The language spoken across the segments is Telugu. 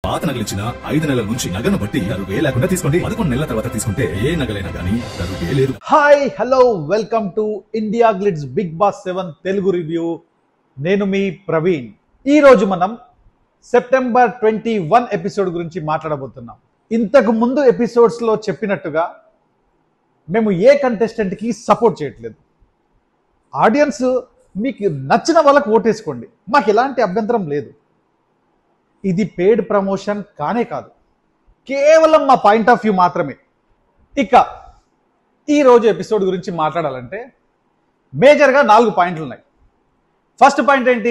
పాత నగలిచ్చిన ఐదు నెలల నుంచి నగను బట్టి తరుగే లేకుండా తీసుకోండి పదకొండు నెలల తర్వాత తీసుకుంటే ఏ నగలైనా కానీ తరుగే లేదు hi hello welcome to India Glitz Bigg Boss seven Telugu review నేను మీ ప్రవీణ్ ఈ రోజు మనం సెప్టెంబర్ ట్వంటీ వన్ ఎపిసోడ్ గురించి మాట్లాడబోతున్నాం ఇంతకు ముందు ఎపిసోడ్స్ లో చెప్పినట్టుగా మేము ఏ contestant కి సపోర్ట్ చేయట్లేదు ఆడియన్స్ మీకు నచ్చిన వాళ్ళకి ఓటేసుకోండి మాకు ఎలాంటి అభ్యంతరం లేదు ఇది పెయిడ్ ప్రమోషన్ కానే కాదు కేవలం మా పాయింట్ ఆఫ్ వ్యూ మాత్రమే ఇక ఈ రోజు ఎపిసోడ్ గురించి మాట్లాడాలంటే మేజర్గా నాలుగు పాయింట్లు ఉన్నాయి ఫస్ట్ పాయింట్ ఏంటి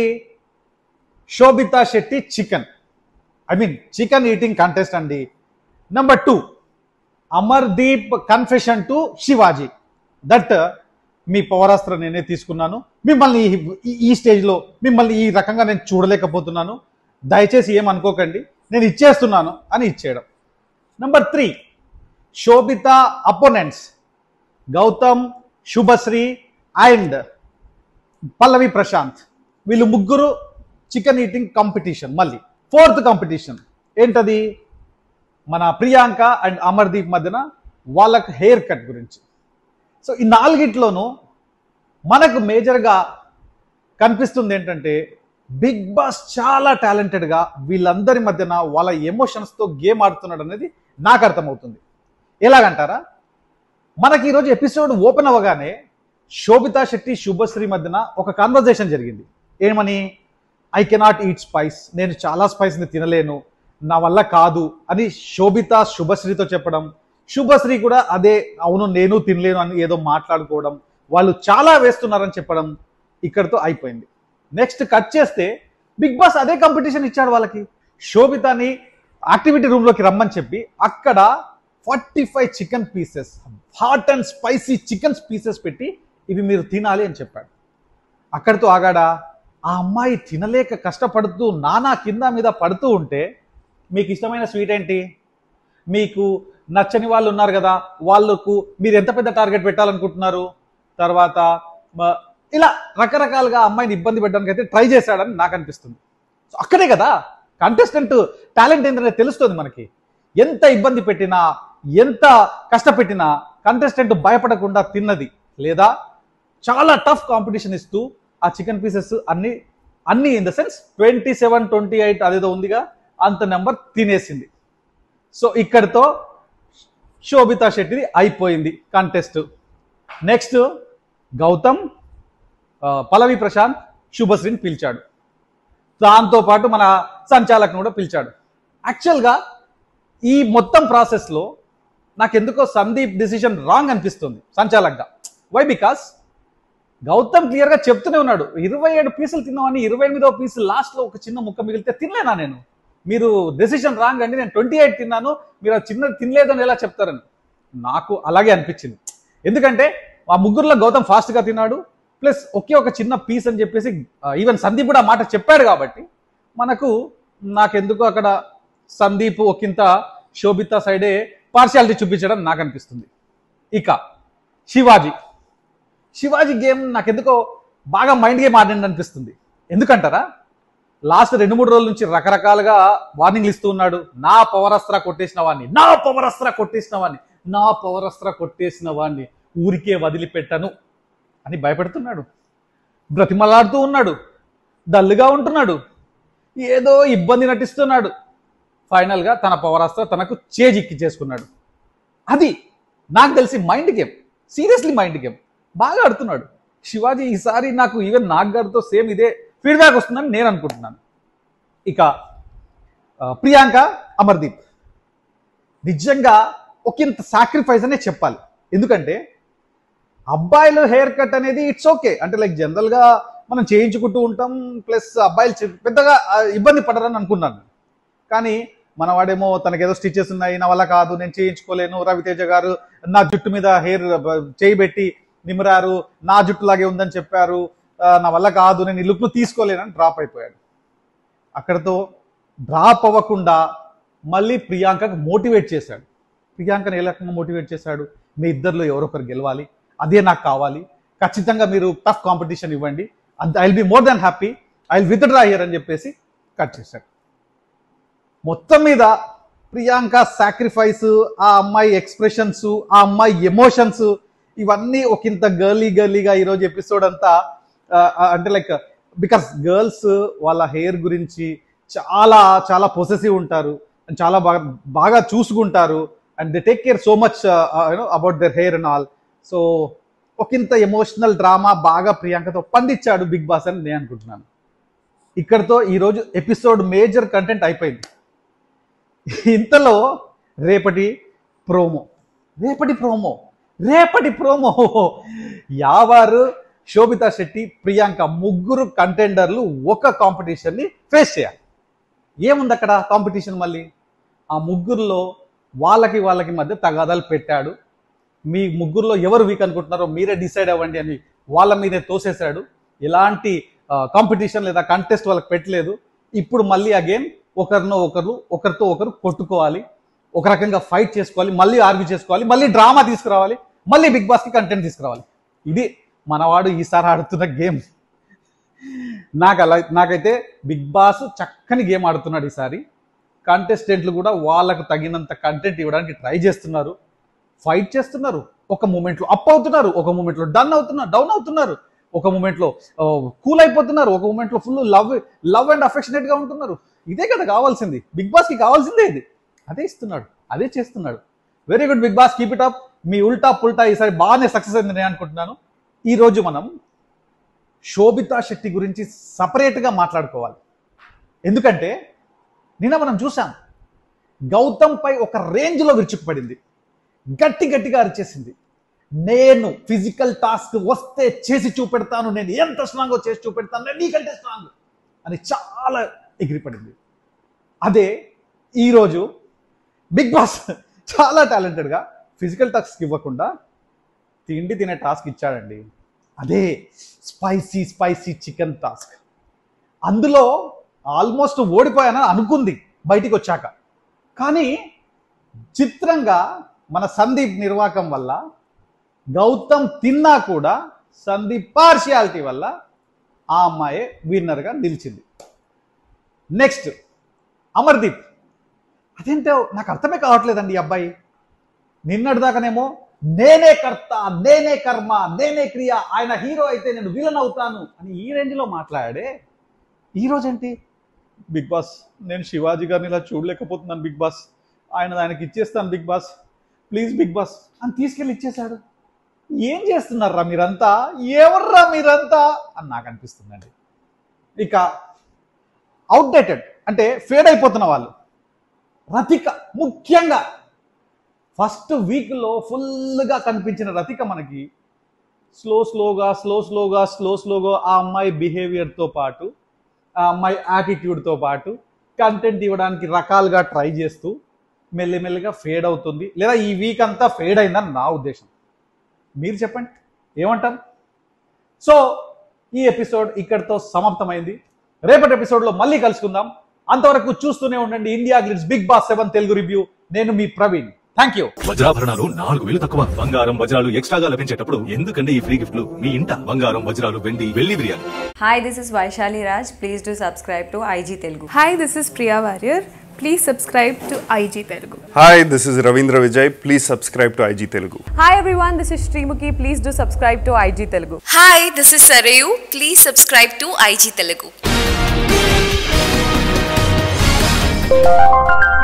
Shobhita Shetty chicken I mean chicken eating contest అండి number two Amardeep confession to Shivaji that మీ పవరాస్త్ర నేనే తీసుకున్నాను మిమ్మల్ని ఈ- ఈ స్టేజ్లో మిమ్మల్ని ఈ రకంగా నేను చూడలేకపోతున్నాను దయచేసి ఏం అనుకోకండి నేను ఇచ్చేస్తున్నాను అని ఇచ్చేయడం number three Shobhita opponents Gautham Shubhashree and Pallavi Prashanth వీళ్ళు ముగ్గురు చికెన్ ఈటింగ్ కాంపిటీషన్ మళ్ళీ ఫోర్త్ కాంపిటీషన్ ఏంటది మన ప్రియాంక అండ్ అమర్దీప్ మధ్యన వాళ్ళకి హెయిర్ కట్ గురించి సో ఈ నాలుగిట్లోనూ మనకు మేజర్గా కనిపిస్తుంది ఏంటంటే బిగ్ బాస్ చాలా టాలెంటెడ్గా వీళ్ళందరి మధ్యన వాళ్ళ ఎమోషన్స్తో గేమ్ ఆడుతున్నాడు అనేది నాకు అర్థమవుతుంది ఎలాగంటారా మనకి ఈరోజు ఎపిసోడ్ ఓపెన్ అవ్వగానే శోభితా శెట్టి శుభశ్రీ మధ్యన ఒక కాన్వర్జేషన్ జరిగింది ఏమని ఐ కెనాట్ ఈట్ స్పైస్ నేను చాలా స్పైస్ని తినలేను నా వల్ల కాదు అని శోభిత శుభశ్రీతో చెప్పడం శుభశ్రీ కూడా అదే అవును నేను తినలేను అని ఏదో మాట్లాడుకోవడం వాళ్ళు చాలా వేస్తున్నారని చెప్పడం ఇక్కడితో అయిపోయింది నెక్స్ట్ కట్ చేస్తే బిగ్ బాస్ అదే కాంపిటీషన్ ఇచ్చాడు వాళ్ళకి శోభితాని యాక్టివిటీ రూమ్లోకి రమ్మని చెప్పి అక్కడ forty five chicken pieces hot and spicy chicken pieces పెట్టి ఇవి మీరు తినాలి అని చెప్పాడు అక్కడితో ఆగాడా ఆ అమ్మాయి తినలేక కష్టపడుతూ నానా కింద మీద పడుతూ ఉంటే మీకు ఇష్టమైన స్వీట్ ఏంటి మీకు నచ్చని వాళ్ళు ఉన్నారు కదా వాళ్ళకు మీరు ఎంత పెద్ద టార్గెట్ పెట్టాలనుకుంటున్నారు తర్వాత మ- ఇలా రకరకాలుగా అమ్మాయిని ఇబ్బంది పెట్టడానికి అయితే ట్రై చేశాడని నాకు అనిపిస్తుంది సో అక్కడే కదా కంటెస్టెంట్ టాలెంట్ ఏంటనే తెలుస్తుంది మనకి ఎంత ఇబ్బంది పెట్టినా ఎంత కష్టపెట్టినా కంటెస్టెంట్ భయపడకుండా తిన్నది లేదా చాలా టఫ్ కాంపిటీషన్ ఇస్తూ ఆ చికెన్ పీసెస్ అన్ని అన్ని in the sense twenty seven twenty eight అదేదో ఉందిగా అంత నెంబర్ తినేసింది సో ఇక్కడితో శోభితా శెట్టిది అయిపోయింది కంటెస్ట్ నెక్స్ట్ గౌతమ్ ఆ, పల్లవి ప్రశాంత్ శుభశ్రీని పిలిచాడు దాంతో పాటు మన సంచాలకుని కూడా పిలిచాడు యాక్చువల్గా ఈ మొత్తం ప్రాసెస్లో నాకు ఎందుకో సందీప్ డిసిషన్ రాంగ్ అనిపిస్తుంది సంచాలక్గా వై బికాస్ గౌతమ్ క్లియర్గా చెప్తూనే ఉన్నాడు ఇరవై ఏడు పీసులు తిన్నామని ఇరవై ఎనిమిదో పీసు లాస్ట్లో ఒక చిన్న ముక్క మిగిలితే తినలేనా నేను మీరు డెసిషన్ రాంగ్ అండి నేను ట్వంటీ ఎయిట్ తిన్నాను మీరు ఆ చిన్న తినలేదని ఎలా చెప్తారని నాకు అలాగే అనిపించింది ఎందుకంటే ఆ ముగ్గురులో గౌతమ్ ఫాస్ట్గా తిన్నాడు ప్లస్ ఒకే ఒక చిన్న పీస్ అని చెప్పేసి ఈవెన్ సందీప్ కూడా ఆ మాట చెప్పాడు కాబట్టి మనకు నాకెందుకు అక్కడ సందీప్ ఒకంత శోభిత సైడే పార్షియాలిటీ చూపించడం నాకు అనిపిస్తుంది ఇక శివాజీ శివాజీ గేమ్ నాకెందుకో బాగా మైండ్ గేమ్ ఆడండి అనిపిస్తుంది ఎందుకంటారా లాస్ట్ రెండు మూడు రోజుల నుంచి రకరకాలుగా వార్నింగ్లు ఇస్తూ ఉన్నాడు నా పవరస్త్ర కొట్టేసిన వాడిని నా పవరస్త్ర కొట్టేసిన వాడిని నా పవరస్త్ర కొట్టేసిన వాడిని ఊరికే వదిలిపెట్టను అని భయపెడుతున్నాడు బ్రతిమలాడుతూ ఉన్నాడు డల్గా ఉంటున్నాడు ఏదో ఇబ్బంది నటిస్తున్నాడు ఫైనల్గా తన పవరాస్త్ర తనకు చేజిక్కి చేసుకున్నాడు అది నాకు తెలిసి mind game seriously mind game బాగా ఆడుతున్నాడు శివాజీ ఈసారి నాకు ఈవెన్ నాగ్ గారితో సేమ్ ఇదే ఫీడ్బ్యాక్ వస్తుందని నేను అనుకుంటున్నాను ఇక ఆ, ప్రియాంక అమర్దీప్ నిజంగా ఒకంత సాక్రిఫైస్ అనే చెప్పాలి ఎందుకంటే అబ్బాయిలు హెయిర్ కట్ అనేది ఇట్స్ ఓకే అంటే లైక్ జనరల్గా మనం చేయించుకుంటూ ఉంటాం ప్లస్ అబ్బాయిలు చె- పెద్దగా ఆ, ఇబ్బంది పడరని అనుకున్నాను కానీ మన వాడేమో తనకేదో స్టిచెస్ ఉన్నాయి నా వల్ల కాదు నేను చేయించుకోలేను రవితేజ గారు నా జుట్టు మీద హెయిర్ చేయి పెట్టి నిమిరారు నా జుట్టు లాగే ఉందని చెప్పారు ఆ, నా వల్ల కాదు నేను ఈ లుక్ను తీసుకోలేనని డ్రాప్ అయిపోయాడు అక్కడతో డ్రాప్ అవ్వకుండా మళ్ళీ ప్రియాంకకు మోటివేట్ చేశాడు ప్రియాంకను ఏ రకంగా మోటివేట్ చేశాడు మీ ఇద్దరిలో ఎవరొకరు గెలవాలి అదే నాకు కావాలి ఖచ్చితంగా మీరు టఫ్ కాంపిటీషన్ ఇవ్వండి I will be more than happy I will withdraw here అని చెప్పేసి కట్ చేశాడు మొత్తం మీద ప్రియాంక సాక్రిఫైస్ ఆ అమ్మాయి ఎక్స్ప్రెషన్స్ ఆ అమ్మాయి ఎమోషన్స్ ఇవన్నీ ఒకంత గర్లీ గర్లీగా ఈరోజు ఎపిసోడ్ అంతా ఆ, ఆ, అంటే లైక్ బికాస్ గర్ల్స్ వాళ్ళ హెయిర్ గురించి చాలా చాలా పొసెసివ్ ఉంటారు and చాలా బాగా బాగా చూసుకుంటారు and they take care so much you know about their hair and all so ఒకంత ఎమోషనల్ డ్రామా బాగా ప్రియాంకతో పండించాడు బిగ్ బాస్ అని నేను అనుకుంటున్నాను ఇక్కడతో ఈరోజు ఎపిసోడ్ మేజర్ కంటెంట్ అయిపోయింది ఇంతలో రేపటి ప్రోమో రేపటి ప్రోమో రేపటి ప్రోమో యావారు శోభితా శెట్టి ప్రియాంక ముగ్గురు కంటెండర్లు ఒక కాంపిటీషన్ని ఫేస్ చేయాలి ఏముంది అక్కడ కాంపిటీషన్ మళ్ళీ ఆ ముగ్గురులో వాళ్ళకి వాళ్ళకి మధ్య తగాదాలు పెట్టాడు మీ ముగ్గురులో ఎవరు వీక్ అనుకుంటున్నారో మీరే డిసైడ్ అవ్వండి అని వాళ్ళ మీదే తోసేశాడు ఎలాంటి కాంపిటీషన్ లేదా కంటెస్ట్ వాళ్ళకి పెట్టలేదు ఇప్పుడు మళ్ళీ అగైన్ ఒకరినో ఒకరు ఒకరితో ఒకరు కొట్టుకోవాలి ఒక రకంగా ఫైట్ చేసుకోవాలి మళ్ళీ ఆర్గ్యూ చేసుకోవాలి మళ్ళీ డ్రామా తీసుకురావాలి మళ్ళీ బిగ్ బాస్కి కంటెంట్ తీసుకురావాలి ఇది మనవాడు ఈసారి ఆడుతున్న గేమ్ నాకు అలా నాకైతే బిగ్ బాస్ చక్కని గేమ్ ఆడుతున్నాడు ఈసారి కంటెస్టెంట్లు కూడా వాళ్ళకు తగినంత కంటెంట్ ఇవ్వడానికి ట్రై చేస్తున్నారు ఫైట్ చేస్తున్నారు ఒక మూమెంట్లో అప్ అవుతున్నారు ఒక మూమెంట్లో డన్ అవుతున్నారు డౌన్ అవుతున్నారు ఒక మూమెంట్లో కూల్ అయిపోతున్నారు ఒక మూమెంట్లో full love love and affectionate గా ఉంటున్నారు ఇదే కదా కావాల్సింది బిగ్ బాస్ కి కావాల్సిందే ఇది అదే ఇస్తున్నాడు అదే చేస్తున్నాడు very good Bigg Boss keep it up మీ ఉల్టా పుల్టా ఈసారి బాగానే సక్సెస్ అయింది నేను అనుకుంటున్నాను ఈ రోజు మనం శోభితా శెట్టి గురించి సపరేట్గా మాట్లాడుకోవాలి ఎందుకంటే నిన్న మనం చూసాం గౌతమ్ పై ఒక రేంజ్లో విరుచుకుపడింది గట్టి గట్టిగా అరిచేసింది నేను ఫిజికల్ టాస్క్ వస్తే చేసి చూపెడతాను నేను ఎంత స్ట్రాంగో చేసి చూపెడతాను నేను నీకంటే స్ట్రాంగ్ అని చాలా ఎగిరిపడింది అదే ఈరోజు బిగ్ బాస్ చాలా టాలెంటెడ్గా ఫిజికల్ టాస్క్ ఇవ్వకుండా తిండి తినే టాస్క్ ఇచ్చాడండి అదే స్పైసీ స్పైసీ చికెన్ టాస్క్ అందులో ఆల్మోస్ట్ ఓడిపోయానని అనుకుంది బయటికి వచ్చాక కానీ చిత్రంగా మన సందీప్ నిర్వాకం వల్ల గౌతమ్ తిన్నా కూడా సందీప్ పార్షియాలిటీ వల్ల ఆ అమ్మాయే విన్నర్గా నిలిచింది నెక్స్ట్ అమర్దీప్ అదేంటో నాకు అర్థమే కావట్లేదండి ఈ అబ్బాయి నిన్నటిదాకానేమో నేనే కర్త నేనే కర్మ నేనే క్రియ ఆయన హీరో అయితే నేను విలన్ అవుతాను అని ఈ రేంజ్లో మాట్లాడే ఈ రోజేంటి బిగ్ బాస్ నేను శివాజీ గారిని ఇలా చూడలేకపోతున్నాను బిగ్ బాస్ ఆయన ఆయనకి ఇచ్చేస్తాను Bigg Boss please Bigg Boss అని తీసుకెళ్ళి ఇచ్చేశాడు ఏం చేస్తున్నారా మీరంతా ఎవర్రా మీరంతా అని నాకు అనిపిస్తుందండి ఇక అవుట్డేటెడ్ అంటే ఫేడ్ అయిపోతున్న వాళ్ళు రతిక ముఖ్యంగా ఫస్ట్ వీక్లో ఫుల్గా కనిపించిన రతిక మనకి స్లో స్లోగా స్లో స్లోగా స్లో స్లోగా ఆ అమ్మాయి బిహేవియర్తో పాటు ఆ అమ్మాయి యాటిట్యూడ్తో పాటు కంటెంట్ ఇవ్వడానికి రకాలుగా ట్రై చేస్తూ మెల్లిమెల్లిగా ఫేడ్ అవుతుంది లేదా ఈ వీక్ అంతా ఫేడ్ అయిందని నా ఉద్దేశం మీరు చెప్పండి ఏమంటారు సో ఈ ఎపిసోడ్ ఇక్కడితో సమాప్తమైంది రేపటి ఎపిసోడ్లో మళ్ళీ కలుసుకుందాం అంతవరకు చూస్తూనే ఉండండి India Glitz Bigg Boss seven Telugu review నేను మీ ప్రవీణ్ థ్యాంక్ యూ వజ్రాభరణాలు నాలుగు వేలు తక్కువ బంగారం వజ్రాలు ఎక్స్ట్రాగా లభించేటప్పుడు ఎందుకండి ఈ ఫ్రీ గిఫ్ట్లు మీ ఇంట బంగారం వజ్రాలు వెండి వెళ్లి biryani Hi, this is Vaishali Raj. Please do subscribe to IG Telugu. Hi, this is Priya Warrior. Please subscribe to IG Telugu. Hi, this is Ravindra Vijay. Please subscribe to IG Telugu. Hi everyone, this is Srimuki. Please do subscribe to IG Telugu. Hi, this is Sarayu. Please subscribe to IG Telugu.